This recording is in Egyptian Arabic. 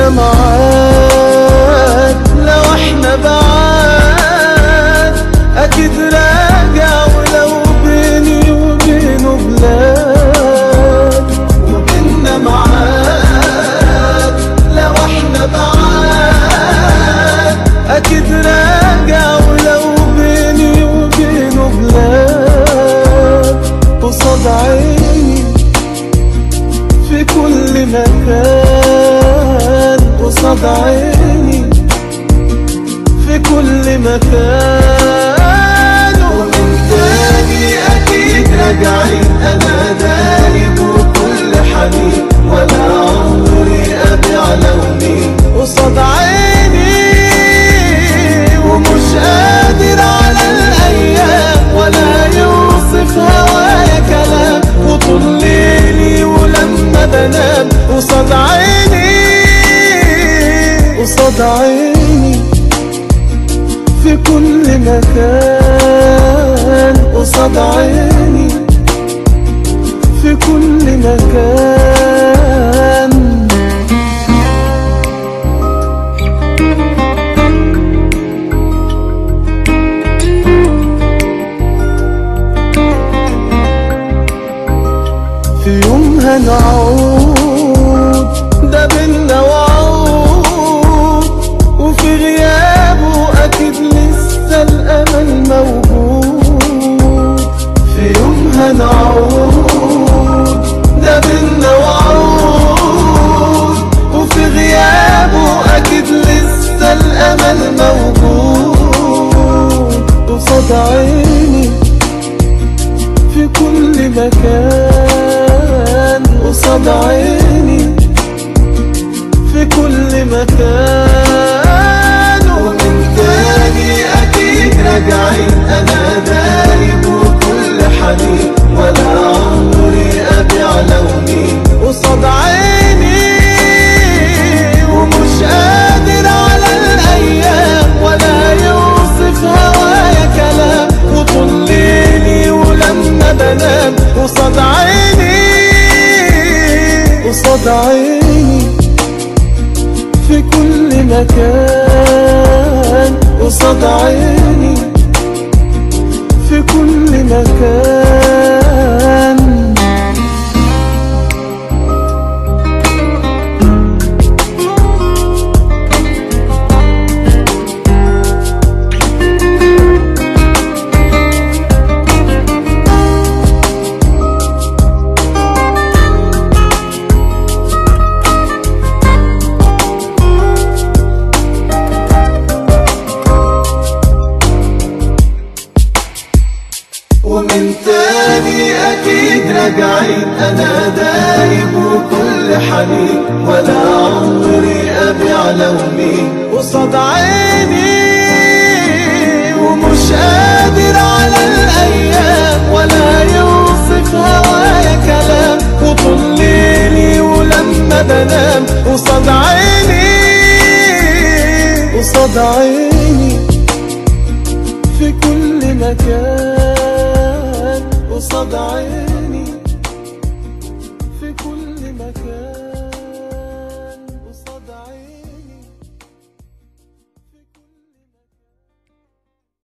معاك لو احنا بعاد اكيد راجع ولو بيني وبينه بلاد وبيننا معاد لو احنا بعاد اكيد راجع ولو بيني وبينه بلاد قصاد عيني في كل مكان قصاد عيني في كل مكان ومن تاني أكيد راجعين أنا دايب وكل حنين ولا عمري أبيع لوني قصاد عيني ومش قادر على الأيام ولا يوصف هوايا كلام وطول ليلي ولما بنام قصاد عيني قصاد عيني في كل مكان قصاد عيني في كل مكان في يوم هنعود ده بينا وعود وفي غيابه اكيد لسه الامل موجود في يوم هنعود ده بينا وعود وفي غيابه اكيد لسه الامل موجود قصاد عيني في كل مكان قصاد عيني في كل مكان ومن تاني أكيد راجعين أنا دايب وكل حنين ولا عمري أبيع لوني قصاد عيني ومش قادر على الأيام ولا يوصف هوايا كلام وطول ليلي ولما بنام قصاد عيني قصاد عيني في كل مكان قصاد عيني في كل مكان ومن تاني أكيد راجعين أنا دايب وكل حنين ولا عمري أبيع لوني قصاد عيني ومش قادر على الأيام ولا يوصف هوايا كلام وطول ليلي ولما بنام قصاد عيني قصاد عيني في كل مكان قصاد عيني